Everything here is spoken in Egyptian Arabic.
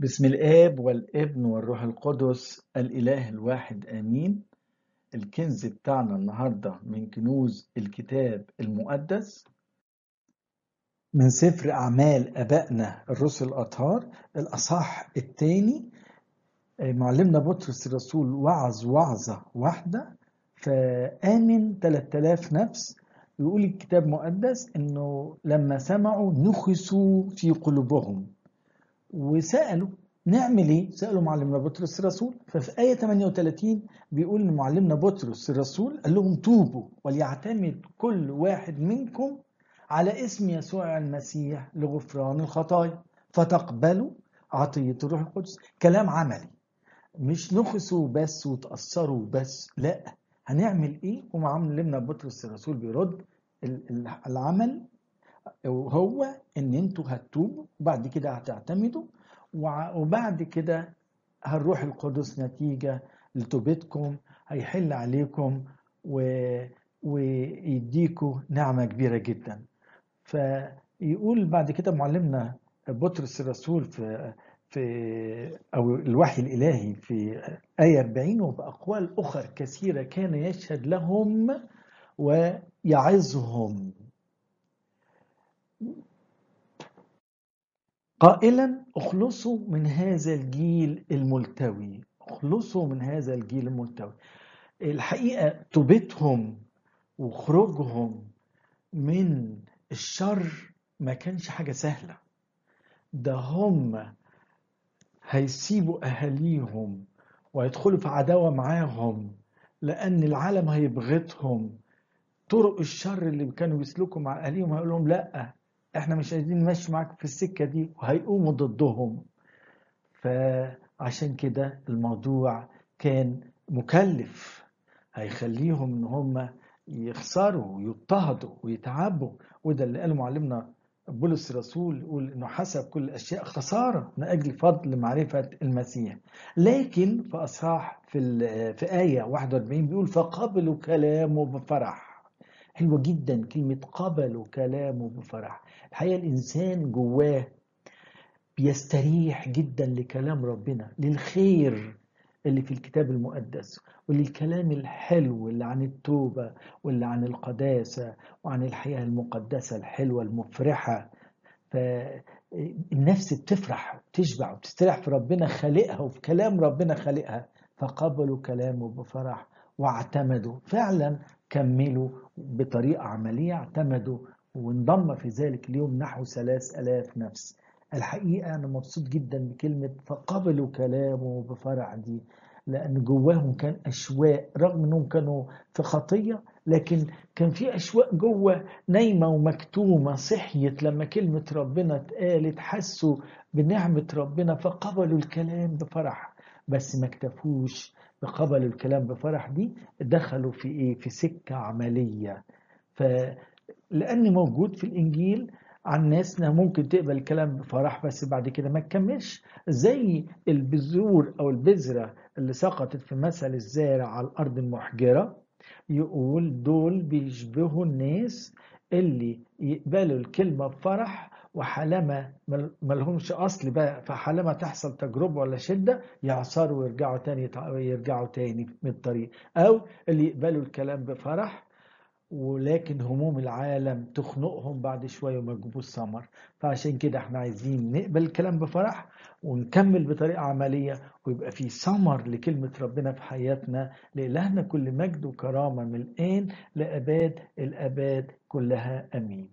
بسم الآب والابن والروح القدس الإله الواحد آمين الكنز بتاعنا النهاردة من كنوز الكتاب المقدس من سفر أعمال أبائنا الرسل الأطهار الأصح الثاني معلمنا بطرس الرسول وعظ وعظة واحدة فآمن 3000 نفس يقول الكتاب المقدس إنه لما سمعوا نخسوا في قلوبهم وسألوا نعمل ايه؟ سألوا معلمنا بطرس الرسول ففي آية 38 بيقول إن معلمنا بطرس الرسول قال لهم توبوا وليعتمد كل واحد منكم على اسم يسوع المسيح لغفران الخطايا فتقبلوا عطية الروح القدس كلام عملي مش نخسوا بس وتأثروا بس لا هنعمل ايه ومعلمنا بطرس الرسول بيرد العمل وهو ان انتوا هتتوبوا وبعد كده هتعتمدوا وبعد كده هالروح القدس نتيجة لتوبتكم هيحل عليكم و... ويديكوا نعمة كبيرة جدا فيقول بعد كده معلمنا بطرس الرسول في في أو الوحي الإلهي في آية 40 وبأقوال أخرى كثيرة كان يشهد لهم ويعظهم قائلا اخلصوا من هذا الجيل الملتوي اخلصوا من هذا الجيل الملتوي الحقيقة توبتهم وخروجهم من الشر ما كانش حاجة سهلة ده هم هيسيبوا أهاليهم ويدخلوا في عداوة معاهم لأن العالم هيبغتهم طرق الشر اللي كانوا بيسلكوا مع أهاليهم هيقول لهم لأ احنا مش عايزين نمشي معاك في السكة دي وهيقوموا ضدهم فعشان كده الموضوع كان مكلف هيخليهم ان هم يخسروا ويضطهدوا ويتعبوا وده اللي قاله معلمنا بولس الرسول يقول انه حسب كل الاشياء خساره من اجل فضل معرفه المسيح لكن في اصحاح في في ايه 41 بيقول فقبلوا كلامه بفرح حلوة جدا كلمة قبلوا كلامه بفرح الحقيقة الإنسان جواه بيستريح جدا لكلام ربنا للخير اللي في الكتاب المقدس وللكلام الحلو اللي عن التوبة واللي عن القداسة وعن الحياة المقدسة الحلوة المفرحة فالنفس بتفرح وتشبع وتستريح في ربنا خالقها وفي كلام ربنا خالقها فقبلوا كلامه بفرح واعتمدوا فعلا كملوا بطريقة عملية اعتمدوا وانضم في ذلك اليوم نحو ثلاث ألاف نفس الحقيقة أنا مبسوط جدا بكلمة فقبلوا كلامه بفرح دي لأن جواهم كان أشواق رغم أنهم كانوا في خطية لكن كان في أشواق جوه نايمة ومكتومة صحيت لما كلمة ربنا اتقالت حسوا بنعمة ربنا فقبلوا الكلام بفرح بس ما اكتفوش قبلوا الكلام بفرح دي دخلوا في ايه في سكة عملية فلأن موجود في الإنجيل عن ناس انها ممكن تقبل الكلام بفرح بس بعد كده ما تكملش زي البذور او البذرة اللي سقطت في مثل الزارع على الارض المحجرة يقول دول بيشبهوا الناس اللي يقبلوا الكلمة بفرح وحالما ما لهمش اصل بقى فحالما تحصل تجربه ولا شده يعصروا ويرجعوا تاني يرجعوا تاني من الطريق او اللي يقبلوا الكلام بفرح ولكن هموم العالم تخنقهم بعد شويه وما يجيبوش ثمر فعشان كده احنا عايزين نقبل الكلام بفرح ونكمل بطريقه عمليه ويبقى في ثمر لكلمه ربنا في حياتنا لالهنا كل مجد وكرامه من الان لاباد الاباد كلها امين